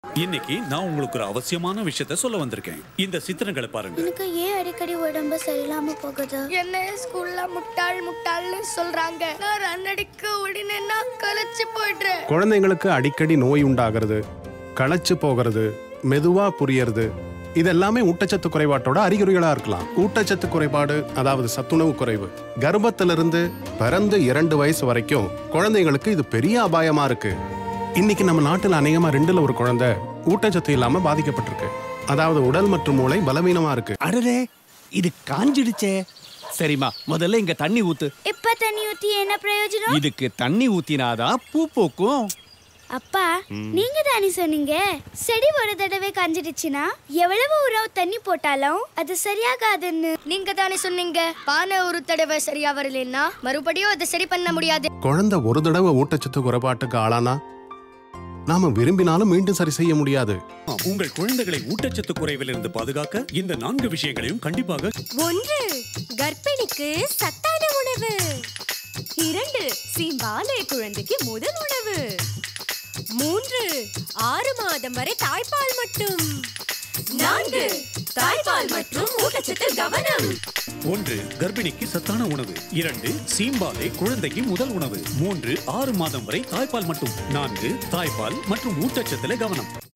இன்னைக்கு நான் உங்களுக்கு ஒரு அவசியமான விஷயத்த சொல்ல வந்திருக்கேன் இந்த சித்திரங்களை பாருங்க எனக்கு ஏன் அடிக்கடி உடம்பு சரியில்லாம போகுது என்ன ஸ்கூல்ல முட்டாள் முட்டாள்னு சொல்றாங்க நான் ரன் அடிக்க உடனே நான் களைச்சு போயிடுறேன் குழந்தைங்களுக்கு அடிக்கடி நோய் உண்டாகிறது களைச்சு போகிறது மெதுவா புரியறது இதெல்லாமே ஊட்டச்சத்து குறைபாட்டோட அறிகுறிகளா இருக்கலாம் ஊட்டச்சத்து குறைபாடு அதாவது சத்துணவு குறைவு கர்ப்பத்திலிருந்து பிறந்து இரண்டு வயசு வரைக்கும் குழந்தைங்களுக்கு இது பெரிய அபாயமா இருக்கு இன்னைக்கு நம்ம நாட்டுல அநேகமா ரெண்டுல ஒரு குழந்தை ஊட்டச்சத்து இல்லாம பாதிக்கப்பட்டிருக்கு அதாவது உடல் மற்றும் மூளை பலவீனமா இருக்கு அடடே இது காஞ்சிடுச்சே சரிம்மா முதல்ல இங்க தண்ணி ஊத்து இப்ப தண்ணி ஊத்தி என்ன பிரயோஜனம் இதுக்கு தண்ணி ஊத்தினாதான் பூ பூக்கும் அப்பா நீங்க தானே சொன்னீங்க செடி ஒரு தடவை காஞ்சிடுச்சுன்னா எவ்வளவு உறவு தண்ணி போட்டாலும் அது சரியாகாதுன்னு நீங்க தானே சொன்னீங்க பானை ஒரு தடவை சரியா வரலன்னா மறுபடியும் அதை சரி பண்ண முடியாது குழந்தை ஒரு தடவை ஊட்டச்சத்து குறைபாட்டுக்கு ஆளானா நாம விரும்பினாலும் மீண்டும் சரி செய்ய முடியாது உங்கள் குழந்தைகளை ஊட்டச்சத்து குறைவிலிருந்து பாதுகாக்க இந்த நான்கு விஷயங்களையும் கண்டிப்பாக ஒன்று கர்ப்பிணிக்கு சத்தான உணவு இரண்டு சீம்பாலே குழந்தைக்கு முதல் உணவு மூன்று ஆறு மாதம் வரை தாய்ப்பால் மட்டும் நான்கு தாய்ப்பால் மற்றும் ஊட்டச்சத்து கவனம் ஒன்று கர்ப்பிணிக்கு சத்தான உணவு இரண்டு சீம்பாலை குழந்தைக்கு முதல் உணவு மூன்று ஆறு மாதம் வரை தாய்ப்பால் மட்டும் நான்கு தாய்ப்பால் மற்றும் ஊட்டச்சத்துல கவனம்